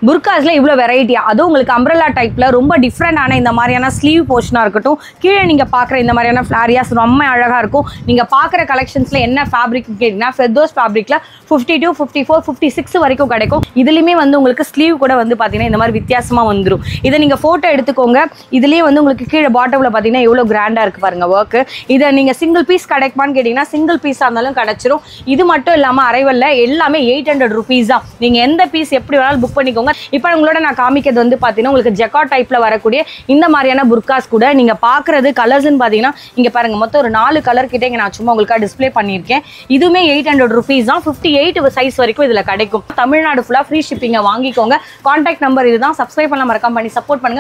புர்காஸ்ல இவ்வளோ வெரைட்டியா அதுவும் உங்களுக்கு அம்ப்ரல்லா டைப்ல ரொம்ப டிஃப்ரெண்டான இந்த மாதிரியான ஸ்லீவ் போர்ஷனாக இருக்கட்டும் கீழே நீங்க பார்க்குற இந்த மாதிரியான ஃபிளாரியாஸ் ரொம்ப அழகா இருக்கும் நீங்க பார்க்குற கலெக்ஷன்ஸ்ல என்ன ஃபேப்ரிக் கேட்டிங்கன்னா ஃபெர்தோஸ் ஃபேப்ரிக்ல fifty two fifty four fifty six வரைக்கும் கிடைக்கும் இதுலயுமே வந்து உங்களுக்கு ஸ்லீவ் கூட வந்து பார்த்தீங்கன்னா இந்த மாதிரி வித்தியாசமா வந்துடும் இதை நீங்க போட்டோ எடுத்துக்கோங்க இதுலயே வந்து உங்களுக்கு கீழே பாட்டம்ல பார்த்தீங்கன்னா எவ்வளோ கிராண்டா இருக்கு பாருங்க ஒர்க் இதை நீங்க சிங்கிள் பீஸ் கிடைக்குமான்னு கேட்டிங்கன்னா சிங்கிள் பீஸாக இருந்தாலும் கிடைச்சிரும் இது மட்டும் இல்லாமல் அரைவல்ல எல்லாமே எயிட் ஹண்ட்ரட் ருபீஸ் தான் நீங்க எந்த பீஸ் எப்படி வேணாலும் புக் பண்ணிக்கோங்க இப்போ உங்களோட நான் காமிக்கிறது வந்து பார்த்தீங்கன்னா உங்களுக்கு ஜெக்கா டைப்ல வரக்கூடிய இந்த மாதிரியான புர்காஸ் கூட நீங்க பார்க்குறது கலர்ஸ்னு பார்த்தீங்கன்னா இங்க பாருங்க மொத்தம் ஒரு நாலு கலர் கிட்ட இங்க நான் சும்மா உங்களுக்கு டிஸ்ப்ளே பண்ணியிருக்கேன் இதுவுமே எயிட் ஹண்ட்ரட் ருபீஸ் தான் ஃபிஃப்டி எயிட் சைஸ் வரைக்கும் இதுல கிடைக்கும் தமிழ்நாடு ஃபுல்லா ஃப்ரீ ஷிப்பிங்கை வாங்கிக்கோங்க கான்டாக்ட் நம்பர் இதுதான் சப்ஸ்கிரைப் பண்ண மறக்காம பண்ணி சப்போர்ட் பண்ணுங்க